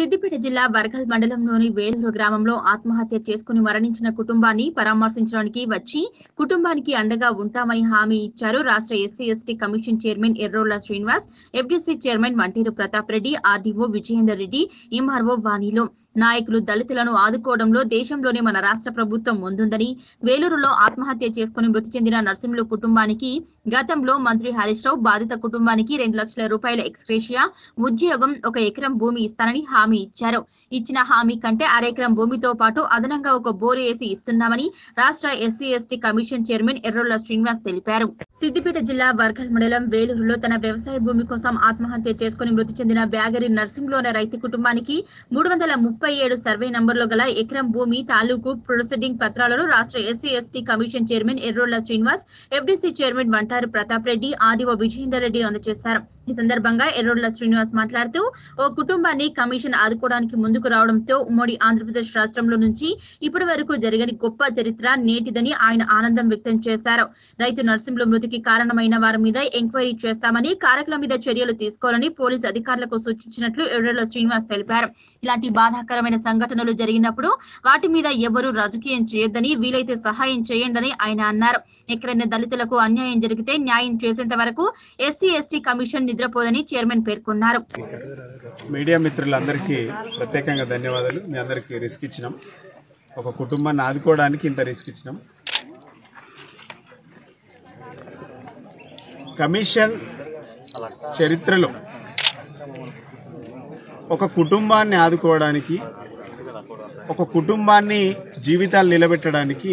సిద్దిపేట జిల్లా బర్గల్ మండలంలోని వేలూరు గ్రామంలో ఆత్మహత్య చేసుకుని మరణించిన కుటుంబాన్ని పరామర్శించడానికి వచ్చి కుటుంబానికి అండగా ఉంటామని హామీ ఇచ్చారు రాష్ట్ర SC ST commission chairman Errolla Srinivas FDC chairman మంటీరు ప్రతాప్ రెడ్డి ఆర్డీఓ విజయేందర్ రెడ్డి ఎంఆర్ఓ వాణిలో నాయకులు దళితులను ఆదుకోవడంలో దేశంలోనే మన రాష్ట్ర ప్రభుత్వం ముందుందని వేలూరులో ఆత్మహత్య చేసుకుని మృతి చెందిన నర్సింహులు కుటుంబానికి గతంలో మంత్రి హరీష్ రావు బాధిత కుటుంబానికి రెండు లక్షల రూపాయల ఎక్స్గ్రేషియా ఉద్యోగం ఒక ఎకరం భూమి ఇస్తానని హామీ ఇచ్చారు ఇచ్చిన హామీ కంటే అరెకరం భూమితో పాటు అదనంగా ఒక బోరు వేసి ఇస్తున్నామని రాష్ట్ర SC ST commission chairman Errolla Srinivas తెలిపారు సిద్దిపేట జిల్లా వర్గల్ మండలం వేలూరులో తన వ్యవసాయ భూమి కోసం ఆత్మహత్య చేసుకుని మృతి చెందిన బ్యాగరి నర్సింహ్లో అనే రైతు కుటుంబానికి మూడు వందల ముప్పై ఏడు సర్వే నంబర్లో గల ఎకరం భూమి తాలూకు ప్రొసీడింగ్ పత్రాలను రాష్ట్ర SC ST commission chairman Errolla Srinivas FDC chairman వంటారు ప్రతాప్ రెడ్డి ఆదివ విజయేందర్ రెడ్డి అందజేశారు ఈ సందర్భంగా ఎర్రోళ్ల శ్రీనివాస్ మాట్లాడుతూ ఓ కుటుంబాన్ని కమిషన్ ఆదుకోవడానికి ముందుకు రావడంతో ఉమ్మడి ఆంధ్రప్రదేశ్ రాష్ట్రంలో నుంచి ఇప్పటి వరకు జరగని గొప్ప చరిత్ర నేటిదని ఆయన ఆనందం వ్యక్తం చేశారు రైతు నర్సింహుల మృతికి కారణమైన వారి మీద ఎంక్వైరీ చేస్తామని కారకుల మీద చర్యలు తీసుకోవాలని పోలీసు అధికారులకు సూచించినట్లు ఎర్రోళ్ల శ్రీనివాస్ తెలిపారు ఇలాంటి బాధాకరమైన సంఘటనలు జరిగినప్పుడు వాటి మీద ఎవరూ రాజకీయం చేయొద్దని వీలైతే సహాయం చేయండి ఆయన అన్నారు ఎక్కడైనా దళితులకు అన్యాయం జరిగితే న్యాయం చేసేంత వరకు ఎస్సీ ఎస్టీ కమిషన్ నిద్రపోదని చైర్మన్ పేర్కొన్నారు మీడియా మిత్రులందరికీ ప్రత్యేకంగా ధన్యవాదాలు మీ అందరికీ రిస్క్ ఇచ్చినాం ఒక కుటుంబాన్ని ఆదుకోవడానికి ఇంత రిస్క్ ఇచ్చినాం కమిషన్ చరిత్రలో ఒక కుటుంబాన్ని ఆదుకోవడానికి ఒక కుటుంబాన్ని జీవితాలు నిలబెట్టడానికి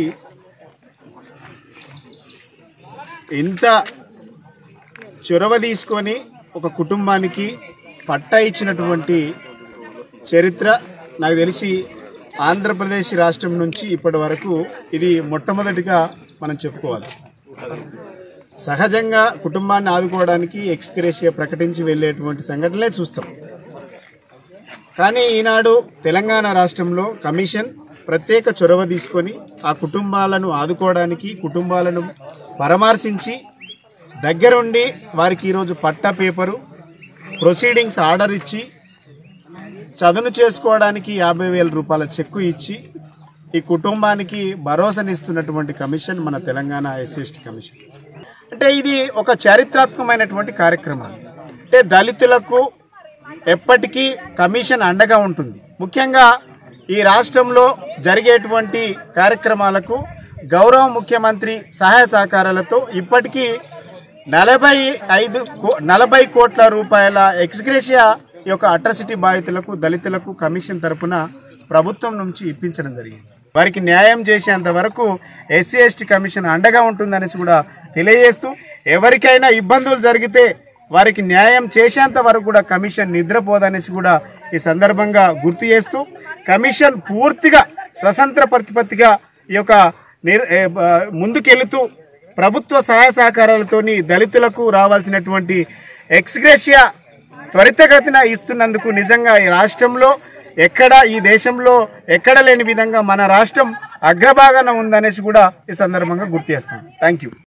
ఎంత చొరవ తీసుకొని ఒక కుటుంబానికి పట్టా ఇచ్చినటువంటి చరిత్ర నాకు తెలిసి ఆంధ్రప్రదేశ్ రాష్ట్రం నుంచి ఇప్పటి వరకు ఇది మొట్టమొదటిగా మనం చెప్పుకోవాలి సహజంగా కుటుంబాన్ని ఆదుకోవడానికి ఎక్స్క్రేషియా ప్రకటించి వెళ్ళేటువంటి సంఘటనలే చూస్తాం కానీ ఈనాడు తెలంగాణ రాష్ట్రంలో కమిషన్ ప్రత్యేక చొరవ తీసుకొని ఆ కుటుంబాలను ఆదుకోవడానికి కుటుంబాలను పరామర్శించి దగ్గరుండి వారికి ఈరోజు పట్టా పేపరు ప్రొసీడింగ్స్ ఆర్డర్ ఇచ్చి చదును చేసుకోవడానికి యాభై వేల రూపాయల చెక్కు ఇచ్చి ఈ కుటుంబానికి భరోసానిస్తున్నటువంటి కమిషన్ మన తెలంగాణ ఎస్సీఎస్టీ కమిషన్ అంటే ఇది ఒక చారిత్రాత్మకమైనటువంటి కార్యక్రమం అంటే దళితులకు ఎప్పటికీ కమిషన్ అండగా ఉంటుంది ముఖ్యంగా ఈ రాష్ట్రంలో జరిగేటువంటి కార్యక్రమాలకు గౌరవ ముఖ్యమంత్రి సహాయ సహకారాలతో ఇప్పటికీ నలభై ఐదు కో- నలభై కోట్ల రూపాయల ఎక్స్గ్రేషియా ఈ యొక్క అట్రసిటీ బాధితులకు దళితులకు కమిషన్ తరపున ప్రభుత్వం నుంచి ఇప్పించడం జరిగింది వారికి న్యాయం చేసేంత వరకు ఎస్సీ ఎస్టీ కమిషన్ అండగా ఉంటుందనేసి కూడా తెలియజేస్తూ ఎవరికైనా ఇబ్బందులు జరిగితే వారికి న్యాయం చేసేంత వరకు కూడా కమిషన్ నిద్రపోదనేసి కూడా ఈ సందర్భంగా గుర్తు చేస్తూ కమిషన్ పూర్తిగా స్వతంత్ర ప్రతిపత్తిగా ఈ యొక్క నిర్ ఏ, బ- ముందుకెళుతూ ప్రభుత్వ సహాయ సహకారాలతోని దళితులకు రావాల్సినటువంటి ఎక్స్గ్రేషియా త్వరితగతిన ఇస్తున్నందుకు నిజంగా ఈ రాష్ట్రంలో ఎక్కడ ఈ దేశంలో ఎక్కడ లేని విధంగా మన రాష్ట్రం అగ్రభాగాన ఉందనేసి కూడా ఈ సందర్భంగా గుర్తు చేస్తాను థ్యాంక్ యూ